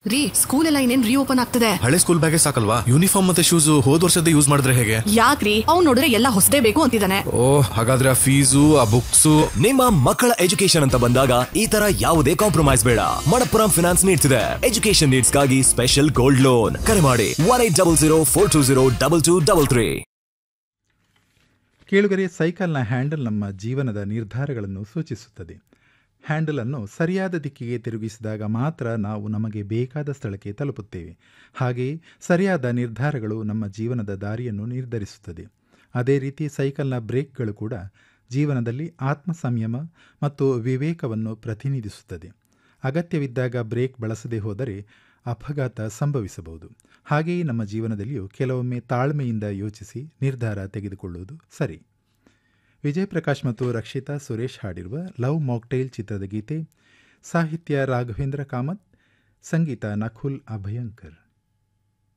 ರೀ ಸ್ಕೂಲ್ ಎಲ್ಲ ಇನ್ನೇನ್ ರೀಓಪನ್ ಆಗ್ತದೆ ಹಳೆ ಸ್ಕೂಲ್ ಬ್ಯಾಗೇ ಸಾಕಲ್ವಾ ಯೂನಿಫಾರ್ಮ್ ಮತ್ತೆ ಶೂಸ್ ಹೋದ್ ವರ್ಷದ ಯೂಸ್ ಮಾಡಿದ್ರೆ ಹೇಗೆ ಯಾಕ್ರಿ ಅವ್ನ್ ನೋಡಿದ್ರೆ ಎಲ್ಲ ಹೊಸದೇ ಬೇಕು ಅಂತಿದ್ದಾನೆ ಓ ಹಾಗಾದ್ರೆ ಆ ಫೀಸು ಆ ಬುಕ್ಸು ನಿಮ್ಮ ಮಕ್ಕಳ ಎಜುಕೇಶನ್ ಅಂತ ಬಂದಾಗ ಈ ತರ ಯಾವುದೇ ಕಾಂಪ್ರಮೈಸ್ ಬೇಡ ಮಣಪ್ಪುರಂ ಫಿನಾನ್ಸ್ ನೀಡ್ತಿದೆ ಎಜುಕೇಶನ್ ನೀಡ್ಸ್ಗಾಗಿ ಸ್ಪೆಷಲ್ ಗೋಲ್ಡ್ ಲೋನ್ ಕರೆ ಮಾಡಿ one eight double zero four two zero double two double three ಕೇಳುಗರೆ ಸೈಕಲ್ನ ಹ್ಯಾಂಡಲ್ ನಮ್ಮ ಜೀವನದ ನಿರ್ಧಾರಗಳನ್ನು ಸೂಚಿಸುತ್ತದೆ ಹ್ಯಾಂಡಲನ್ನು ಸರಿಯಾದ ದಿಕ್ಕಿಗೆ ತಿರುಗಿಸಿದಾಗ ಮಾತ್ರ ನಾವು ನಮಗೆ ಬೇಕಾದ ಸ್ಥಳಕ್ಕೆ ತಲುಪುತ್ತೇವೆ ಹಾಗೆಯೇ ಸರಿಯಾದ ನಿರ್ಧಾರಗಳು ನಮ್ಮ ಜೀವನದ ದಾರಿಯನ್ನು ನಿರ್ಧರಿಸುತ್ತದೆ ಅದೇ ರೀತಿ ಸೈಕಲ್ನ ಬ್ರೇಕ್ಗಳು ಕೂಡ ಜೀವನದಲ್ಲಿ ಆತ್ಮ ಸಂಯಮ ಮತ್ತು ವಿವೇಕವನ್ನು ಪ್ರತಿನಿಧಿಸುತ್ತದೆ ಅಗತ್ಯವಿದ್ದಾಗ ಬ್ರೇಕ್ ಬಳಸದೇ ಹೋದರೆ ಅಪಘಾತ ಸಂಭವಿಸಬಹುದು ಹಾಗೆಯೇ ನಮ್ಮ ಜೀವನದಲ್ಲಿಯೂ ಕೆಲವೊಮ್ಮೆ ತಾಳ್ಮೆಯಿಂದ ಯೋಚಿಸಿ ನಿರ್ಧಾರ ತೆಗೆದುಕೊಳ್ಳುವುದು ಸರಿ ವಿಜಯ್ ಪ್ರಕಾಶ್ ಮತ್ತು ರಕ್ಷಿತಾ ಸುರೇಶ್ ಹಾಡಿರುವ ಲವ್ ಮಾಕ್ಟೈಲ್ ಚಿತ್ರದ ಗೀತೆ ಸಾಹಿತ್ಯ ರಾಘವೇಂದ್ರ ಕಾಮತ್ ಸಂಗೀತ ನಖುಲ್ ಅಭಯಂಕರ್